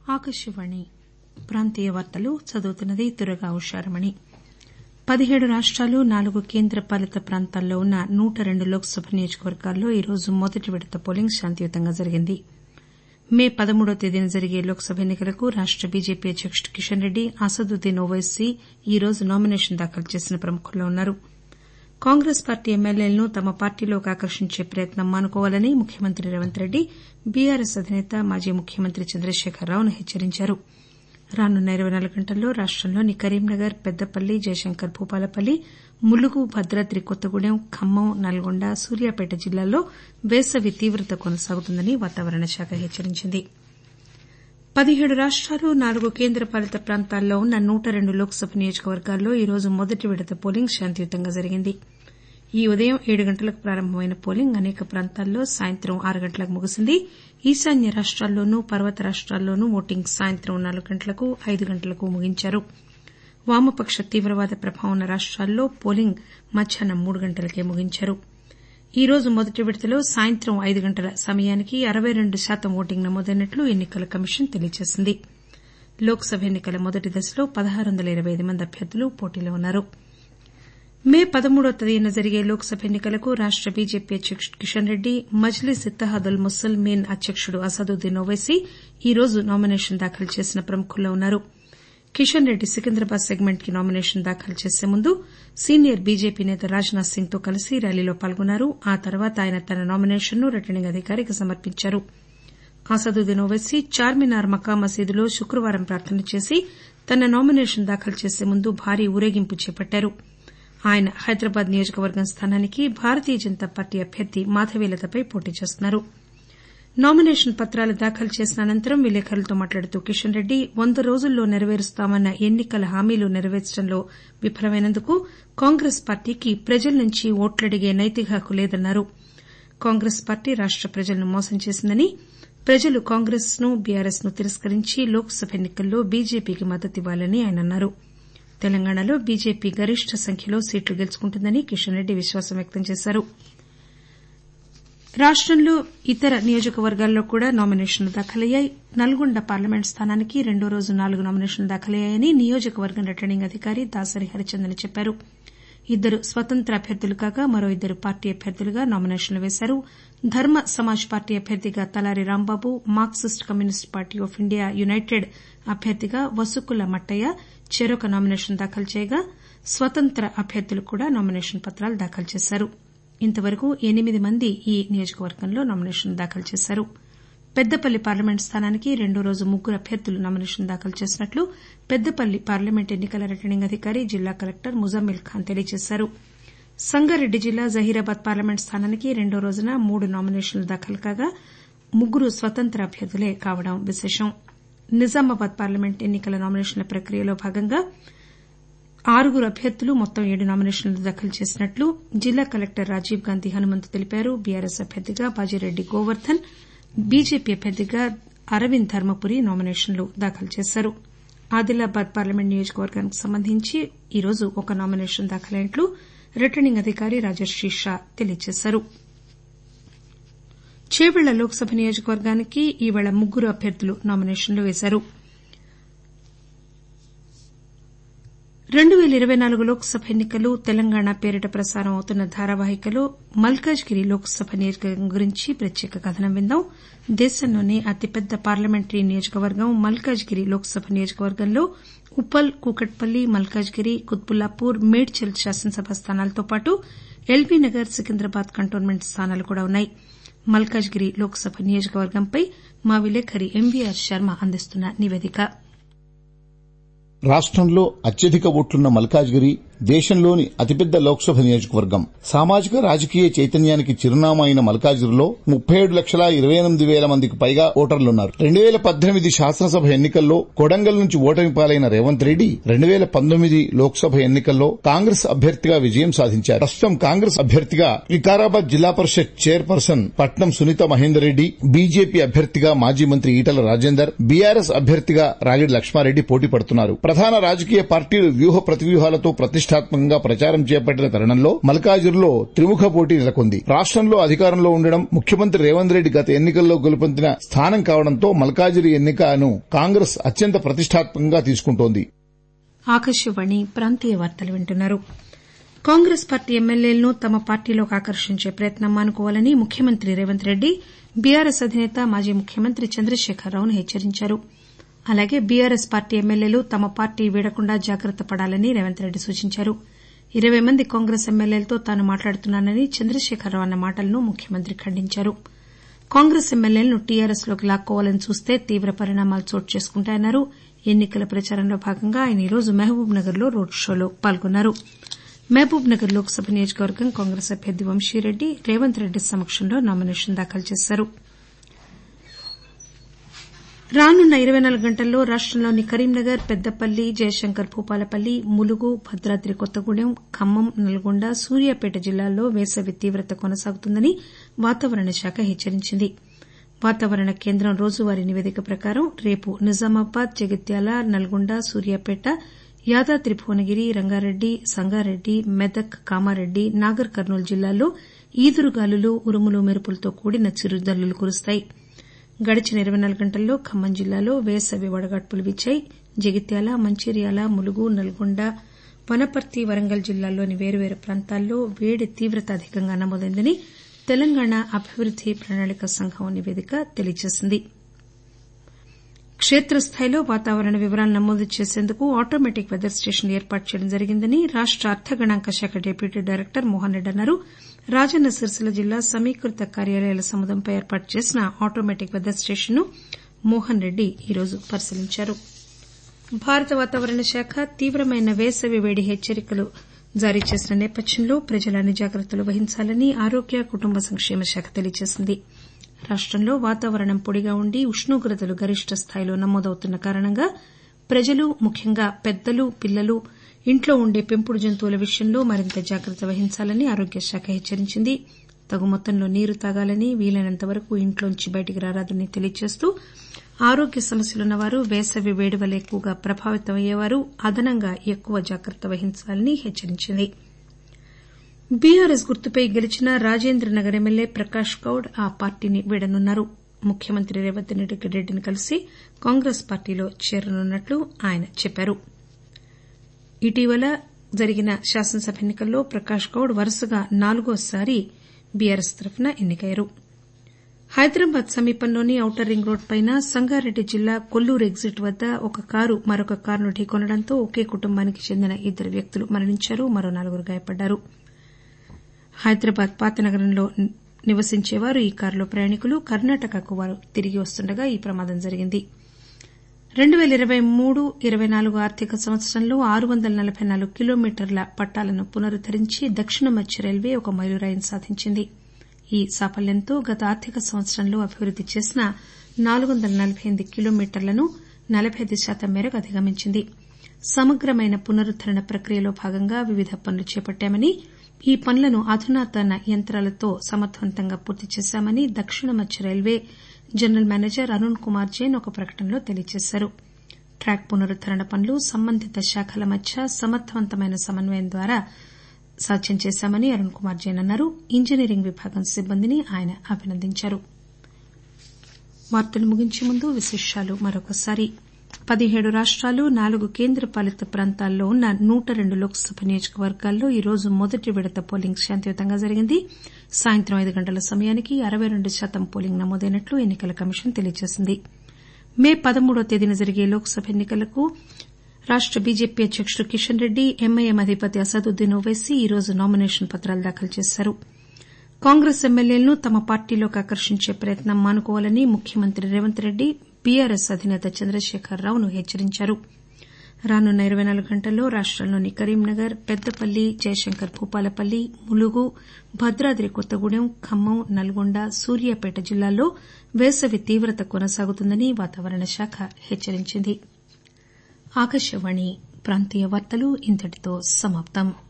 ఆకాశవాణి ప్రాంతీయ వార్తలు చదువుతున్నది దుర్గా ఉషారమణి పదిహేడు రాష్టాలు నాలుగు కేంద్ర పాలిత ప్రాంతాల్లో ఉన్న నూట రెండు లోక్ సభ నియోజకవర్గాల్లో ఈరోజు మొదటి విడత పోలింగ్ శాంతియుతంగా జరిగింది మే పదమూడవ తేదీన జరిగే లోక్ సభ ఎన్ని కలకు రాష్ట బీజేపీ అధ్యకుడు కిషన్ రెడ్డి అసదుద్దీన్ ఓపైసీ ఈరోజు నామినేషన్ దాఖలు చేసిన ప్రముఖుల్లో ఉన్నారు కాంగ్రెస్ పార్టీ ఎమ్మెల్యేలను తమ పార్టీలోకి ఆకర్షించే ప్రయత్నం మానుకోవాలని ముఖ్యమంత్రి రేవంత్ రెడ్డి బీఆర్ఎస్ అధినేత మాజీ ముఖ్యమంత్రి చంద్రశేఖరరావును హెచ్చరించారు రానున్న ఇరవై నాలుగు గంటల్లో రాష్టంలోని కరీంనగర్ పెద్దపల్లి జయశంకర్ భూపాలపల్లి ములుగు భద్రాద్రి కొత్తగూడెం ఖమ్మం నల్గొండ సూర్యాపేట జిల్లాల్లో వేసవి తీవ్రత కొనసాగుతుందని వాతావరణ శాఖ హెచ్చరించింది పదిహేడు రాష్టాలు నాలుగు కేంద్ర పాలిత ప్రాంతాల్లో ఉన్న నూట రెండు లోక్ సభ నియోజకవర్గాల్లో ఈరోజు మొదటి విడత పోలింగ్ శాంతియుతంగా జరిగింది ఈ ఉదయం ఏడు గంటలకు ప్రారంభమైన పోలింగ్ అనేక ప్రాంతాల్లో సాయంత్రం ఆరు గంటలకు ముగిసింది ఈశాన్య రాష్టాల్లోనూ పర్వత రాష్టాల్లోనూ ఓటింగ్ సాయంత్రం నాలుగు గంటలకు ఐదు గంటలకు ముగించారు వామపక్ష తీవ్రవాద ప్రభావం ఉన్న రాష్టాల్లో పోలింగ్ మధ్యాహ్నం మూడు గంటలకే ముగించారు ఈ రోజు మొదటి విడతలో సాయంత్రం ఐదు గంటల సమయానికి అరవై రెండు శాతం ఓటింగ్ నమోదైనట్లు ఎన్ని కల కమిషన్ తెలియజేసింది లోక్ సభ ఎన్ని కల మొదటి దశలో పదహారు వందల ఇరవై ఐదు మంది అభ్యర్థులు పోటీలో ఉన్నారు మే పదమూడవ తేదీన జరిగే లోక్ సభ ఎన్ని కలకు రాష్ట బీజేపీ అధ్యకుడు కిషన్ రెడ్డి మజ్లీస్ ఇత్తహాదుల్ ముసల్మీన్ అధ్యకుడు అసదుద్దీన్ ఓపైసీ ఈరోజు నామినేషన్ దాఖలు చేసిన ప్రముఖుల్లో ఉన్నారు కిషన్ రెడ్డి సికింద్రాబాద్ సెగ్మెంట్ కి నామినేషన్ దాఖలు చేసే ముందు సీనియర్ బీజేపీ నేత రాజ్ నాథ్ సింగ్ తో కలిసి ర్యాలీలో పాల్గొన్నారు ఆ తర్వాత ఆయన తన నామినేషన్ ను రిటర్నింగ్ అధికారికి సమర్పించారు అసదుద్దీన్ ఓపైసీ చార్మినార్ మక్కా మసీదులో శుక్రవారం ప్రార్థన చేసి తన నామినేషన్ దాఖలు చేసే ముందు భారీ ఊరేగింపు చేపట్టారు ఆయన హైదరాబాద్ నియోజకవర్గం స్థానానికి భారతీయ జనతా పార్టీ అభ్యర్థి మాధవీలతపై పోటీ చేస్తున్నారు నామినేషన్ పత్రాలు దాఖలు చేసిన అనంతరం విలేకరులతో మాట్లాడుతూ కిషన్ రెడ్డి వంద రోజుల్లో నెరవేరుస్తామన్న ఎన్ని కల హామీలు నెరవేర్చడంలో విఫలమైనందుకు కాంగ్రెస్ పార్టీకి ప్రజల నుంచి ఓట్లడిగే నైతిక హక్కు లేదన్నారు కాంగ్రెస్ పార్టీ రాష్ట ప్రజలను మోసం చేసిందని ప్రజలు కాంగ్రెస్ ను బీఆర్ఎస్ ను తిరస్కరించి లోక్ సభ ఎన్ని కల్లో బీజేపీకి మద్దతివ్వాలని ఆయన అన్నారు తెలంగాణలో బీజేపీ గరిష్ట సంఖ్యలో సీట్లు గెలుచుకుంటుందని కిషన్ రెడ్డి విశ్వాసం వ్యక్తం చేశారు రాష్టంలో ఇతర నియోజకవర్గాల్లో కూడా నామినేషన్లు దాఖలయ్యాయి నల్గొండ పార్లమెంట్ స్థానానికి రెండో రోజు నాలుగు నామినేషన్లు దాఖలయ్యాయని నియోజకవర్గం రిటర్నింగ్ అధికారి దాసరి హరిచందన్ చెప్పారు ఇద్దరు స్వతంత్ర అభ్యర్థులు కాగా మరో ఇద్దరు పార్టీ అభ్యర్థులుగా నామినేషన్లు వేశారు ధర్మ సమాజ్ పార్టీ అభ్యర్థిగా Talari Rambabu Marxist communist party of India united అభ్యర్థిగా వసుకుల మట్టయ్య చెరొక నామినేషన్ దాఖలు చేయగా స్వతంత్ర అభ్యర్థులు కూడా నామినేషన్ పత్రాలు దాఖలు చేశారు ఇంతవరకు ఎనిమిది మంది ఈ నియోజకవర్గంలో నామినేషన్లు దాఖలు చేశారు పెద్దపల్లి పార్లమెంట్ స్థానానికి రెండో రోజు ముగ్గురు అభ్యర్థులు నామినేషన్ దాఖలు చేసినట్లు పెద్దపల్లి పార్లమెంట్ ఎన్ని కల రిటర్నింగ్ అధికారి జిల్లా కలెక్టర్ ముజమ్మిల్ ఖాన్ తెలియజేశారు సంగారెడ్డి జిల్లా జహీరాబాద్ పార్లమెంట్ స్థానానికి రెండో రోజున మూడు నామినేషన్లు దాఖలు కాగా ముగ్గురు స్వతంత్ర అభ్యర్థులే కావడం విశేషం నిజామాబాద్ పార్లమెంట్ ఎన్ని కల నామినేషన్ల ప్రక్రియలో భాగంగా ఆరుగురు అభ్యర్థులు మొత్తం ఏడు నామినేషన్లు దాఖలు చేసినట్లు జిల్లా కలెక్టర్ రాజీవ్ గాంధీ హనుమంతు తెలిపారు బీఆర్ఎస్ అభ్యర్థిగా బాజిరెడ్డి గోవర్దన్ బీజేపీ అభ్యర్థిగా అరవింద్ ధర్మపురి నామినేషన్లు దాఖలు చేశారు ఆదిలాబాద్ పార్లమెంట్ నియోజకవర్గానికి సంబంధించి ఈరోజు ఒక నామినేషన్ దాఖలైనట్లు రిటర్నింగ్ అధికారి రాజర్షి షా తెలియజేశారు చేవెళ్ల లోక్ సభ నియోజకవర్గానికి ఈవేళ ముగ్గురు అభ్యర్థులు నామినేషన్లు వేశారు రెండు పేల ఇరవై నాలుగు లోక్ సభ ఎన్ని కలు తెలంగాణ పేరిట ప్రసారం అవుతున్న ధారావాహికలో మల్కాజ్ గిరి లోక్ సభ నియోజకవర్గం గురించి ప్రత్యేక కథనం విందాం దేశంలోనే అతిపెద్ద పార్లమెంటరీ నియోజకవర్గం మల్కాజ్ గిరి లోక్ సభ నియోజకవర్గంలో ఉప్పల్ కూకట్పల్లి మల్కాజ్ గిరి కుత్బుల్లాపూర్ మేడ్చల్ శాసనసభ స్థానాలతో పాటు ఎల్బీనగర్ సికింద్రాబాద్ కంటోన్మెంట్ స్థానాలు కూడా ఉన్నాయి మల్కాజ్ గిరి లోక్ సభ నియోజకవర్గంపై మా విలేకరి ఎంవీఆర్ శర్మ అందిస్తున్న నివేదిక రాష్టంలో అత్యధిక ఓట్లున్న మల్కాజ్గిరి దేశంలోని అతిపెద్ద లోక్సభ నియోజకవర్గం సామాజిక రాజకీయ చైతన్యానికి చిరునామా అయిన మల్కాజ్గిరిలో ముప్పై ఏడు లక్షల ఇరవై ఎనిమిది వేల మందికి పైగా ఓటర్లున్నారు రెండు వేల పద్దెనిమిది శాసనసభ ఎన్నికల్లో కొడంగల్ నుంచి ఓటమి పాలైన రేవంత్ రెడ్డి రెండు వేల పంతొమ్మిది లోక్సభ ఎన్నికల్లో కాంగ్రెస్ అభ్యర్థిగా విజయం సాధించారు ప్రస్తుతం కాంగ్రెస్ అభ్యర్థిగా వికారాబాద్ జిల్లా పరిషత్ చైర్పర్సన్ పట్నం సునీత మహేందర్ రెడ్డి బీజేపీ అభ్యర్థిగా మాజీ మంత్రి ఈటల రాజేందర్ బీఆర్ఎస్ అభ్యర్థిగా రాగిడి లక్ష్మారెడ్డి పోటీ పడుతున్నారు ప్రధాన రాజకీయ పార్టీలు వ్యూహ ప్రతివ్యూహాలతో ప్రతిష్ట ప్రతిష్టాత్మకంగా ప్రచారం చేపట్టిన తరుణంలో మల్కాజిగిరిలో త్రిముఖ పోటీ నెలకొంది రాష్ట్రంలో అధికారంలో ఉండడం ముఖ్యమంత్రి రేవంత్ రెడ్డి గత ఎన్నికల్లో గెలుపొందిన స్థానం కావడంతో మల్కాజిగిరి ఎన్నికను కాంగ్రెస్ అత్యంత ప్రతిష్టాత్మకంగా తీసుకుంటోంది ఆకాశవాణి ప్రాంతీయ వార్తలు వింటున్నారు కాంగ్రెస్ పార్టీ ఎమ్మెల్యేలను తమ పార్టీలోకి ఆకర్షించే ప్రయత్నం మానుకోవాలని ముఖ్యమంత్రి రేవంత్ రెడ్డి బీఆర్ఎస్ అధినేత మాజీ ముఖ్యమంత్రి చంద్రశేఖరరావును హెచ్చరించారు అలాగే బీఆర్ఎస్ పార్టీ ఎమ్మెల్యేలు తమ పార్టీ వీడకుండా జాగ్రత్త పడాలని రేవంత్ రెడ్డి సూచించారు ఇరవై మంది కాంగ్రెస్ ఎమ్మెల్యేలతో తాను మాట్లాడుతున్నానని చంద్రశేఖరరావు అన్న మాటలను ముఖ్యమంత్రి ఖండించారు కాంగ్రెస్ ఎమ్మెల్యేలను టీఆర్ఎస్ లోకి లాక్కోవాలని చూస్తే తీవ్ర పరిణామాలు చోటు చేసుకుంటాయన్నారు ఎన్నికల ప్రచారంలో భాగంగా ఆయన ఈరోజు మహబూబ్ నగర్ లో రోడ్ షోలో పాల్గొన్నారు మహబూబ్ నగర్ లోక్ సభ నియోజకవర్గం కాంగ్రెస్ అభ్యర్థి వంశీరెడ్డి రేవంత్ రెడ్డి సమక్షంలో నామినేషన్ దాఖలు చేశారు రానున్న ఇరవై నాలుగు గంటల్లో రాష్టంలోని కరీంనగర్ పెద్దపల్లి జయశంకర్ భూపాలపల్లి ములుగు భద్రాద్రి కొత్తగూడెం ఖమ్మం నల్గొండ సూర్యాపేట జిల్లాల్లో వేసవి తీవ్రత కొనసాగుతుందని వాతావరణ శాఖ హెచ్చరించింది వాతావరణ కేంద్రం రోజువారీ నివేదిక ప్రకారం రేపు నిజామాబాద్ జగిత్యాల నల్గొండ సూర్యాపేట యాదాద్రి భువనగిరి రంగారెడ్డి సంగారెడ్డి మెదక్ కామారెడ్డి నాగర్ కర్నూలు జిల్లాల్లో ఈదురుగాలులు ఉరుములు మెరుపులతో కూడిన చిరుజల్లులు కురుస్తాయి గడిచిన ఇరవై నాలుగు గంటల్లో ఖమ్మం జిల్లాలో వేసవి వడగాడ్పులు వీచాయి జగిత్యాల మంచిర్యాల ములుగు నల్గొండ వనపర్తి వరంగల్ జిల్లాల్లోని వేర్వేరు ప్రాంతాల్లో వేడి తీవ్రత అధికంగా నమోదైందని తెలంగాణ అభివృద్ది ప్రణాళిక సంఘం నివేదిక తెలియజేసింది కేత్రస్థాయిలో వాతావరణ వివరాలు నమోదు చేసేందుకు ఆటోమేటిక్ వెదర్ స్టేషన్లు ఏర్పాటు చేయడం జరిగిందని రాష్ట అర్థ గణాంక శాఖ డిప్యూటీ డైరెక్టర్ మోహన్ రెడ్డి అన్నారు రాజన్న సిరిసిల్ల జిల్లా సమీకృత కార్యాలయాల సముదాయంపై ఏర్పాటు చేసిన ఆటోమేటిక్ వెదర్ స్టేషన్ ను మోహన్ రెడ్డి ఈరోజు పరిశీలించారు భారత వాతావరణ శాఖ తీవ్రమైన వేసవి వేడి హెచ్చరికలు జారీ చేసిన నేపథ్యంలో ప్రజలు అన్ని జాగ్రత్తలు వహించాలని ఆరోగ్య కుటుంబ సంక్షేమ శాఖ తెలియజేసింది రాష్టంలో వాతావరణం పొడిగా ఉండి ఉష్ణోగ్రతలు గరిష్ట స్థాయిలో నమోదవుతున్న కారణంగా ప్రజలు ముఖ్యంగా పెద్దలు పిల్లలు ఇంట్లో ఉండే పెంపుడు జంతువుల విషయంలో మరింత జాగ్రత్త వహించాలని ఆరోగ్య శాఖ హెచ్చరించింది తగు మొత్తంలో నీరు తాగాలని వీలైనంత వరకు ఇంట్లోంచి బయటికి రారాదని తెలియజేస్తూ ఆరోగ్య సమస్యలున్నవారు వేసవి వేడి వల్ల ఎక్కువగా ప్రభావితమయ్యేవారు అదనంగా ఎక్కువ జాగ్రత్త వహించాలని హెచ్చరించింది బీఆర్ఎస్ గుర్తుపై గెలిచిన రాజేంద్రనగర్ ఎమ్మెల్యే ప్రకాష్ గౌడ్ ఆ పార్టీని వీడనున్నారు ముఖ్యమంత్రి రేవంత్ రెడ్డిని కలిసి కాంగ్రెస్ పార్టీలో చేరనున్నట్లు ఆయన చెప్పారు ఇటీవల జరిగిన శాసనసభ ఎన్నికల్లో ప్రకాష్ గౌడ్ వరుసగా నాలుగోసారి బీఆర్ఎస్ తరఫున ఎన్నికయ్యారు హైదరాబాద్ సమీపంలోని ఔటర్ రింగ్ రోడ్డు పైన సంగారెడ్డి జిల్లా కొల్లూరు ఎగ్జిట్ వద్ద ఒక కారు మరొక కారును ఢీకొనడంతో ఒకే కుటుంబానికి చెందిన ఇద్దరు వ్యక్తులు మరణించారు మరో నలుగురు గాయపడ్డారు హైదరాబాద్ పాతనగరంలో నివసించేవారు ఈ కారులో ప్రయాణికులు కర్ణాటకకు వారు తిరిగి వస్తుండగా ఈ ప్రమాదం జరిగింది రెండు పేల ఇరవై మూడు ఇరవై నాలుగు ఆర్థిక సంవత్సరంలో ఆరు వందల నలబై నాలుగు కిలోమీటర్ల పట్టాలను పునరుద్దరించి దక్షిణ మధ్య రైల్వే ఒక మైలురాయిని సాధించింది ఈ సాఫల్యంతో గత ఆర్థిక సంవత్సరంలో అభివృద్ది చేసిన నాలుగు వందల నలబై ఎనిమిది కిలోమీటర్లను నలబై ఐదు శాతం మేరకు అధిగమించింది సమగ్రమైన పునరుద్దరణ ప్రక్రియలో భాగంగా వివిధ పనులు చేపట్టామని ఈ పనులను అధునాతన యంత్రాలతో సమర్దవంతంగా పూర్తి చేశామని దక్షిణ మధ్య railway general manager Arun Kumar Jain ఒక ప్రకటనలో తెలియజేశారు ట్రాక్ పునరుద్దరణ పనులు సంబంధిత శాఖల మధ్య సమర్దవంతమైన సమన్వయం ద్వారా సాధ్యం చేశామని అరుణ్ కుమార్ జైన్ అన్నారు ఇంజనీరింగ్ విభాగం సిబ్బందిని ఆయన అభినందించారు వార్తలు ముగించే ముందు విశేషాలు మరొకసారి పదిహేడు రాష్టాలు నాలుగు కేంద్ర పాలిత ప్రాంతాల్లో ఉన్న నూట రెండు లోక్సభ నియోజకవర్గాల్లో ఈరోజు మొదటి విడత పోలింగ్ శాంతియుతంగా జరిగింది సాయంత్రం ఐదు గంటల సమయానికి అరవై రెండు శాతం పోలింగ్ నమోదైనట్లు ఎన్నికల కమిషన్ తెలియజేసింది మే పదమూడవ తేదీన జరిగే లోక్సభ ఎన్నికలకు రాష్ట బీజేపీ అధ్యకుడు కిషన్ రెడ్డి ఎంఐఎం అధిపతి అసదుద్దీన్ ఓవైసీ ఈరోజు నామినేషన్ పత్రాలు దాఖలు చేశారు కాంగ్రెస్ ఎమ్మెల్యేలను తమ పార్టీలోకి ఆకర్షించే ప్రయత్నం మానుకోవాలని ముఖ్యమంత్రి రేవంత్ రెడ్డి బీఆర్ఎస్ అధినేత చంద్రశేఖరరావును హెచ్చరించారు రానున్న ఇరవై నాలుగు గంటల్లో రాష్టంలోని కరీంనగర్ పెద్దపల్లి జయశంకర్ భూపాలపల్లి ములుగు భద్రాద్రి కొత్తగూడెం ఖమ్మం నల్గొండ సూర్యాపేట జిల్లాల్లో వేసవి తీవ్రత కొనసాగుతుందని వాతావరణ శాఖ హెచ్చరించింది ఆకాశవాణి ప్రాంతీయ వార్తలు ఇంతటితో సమాప్తం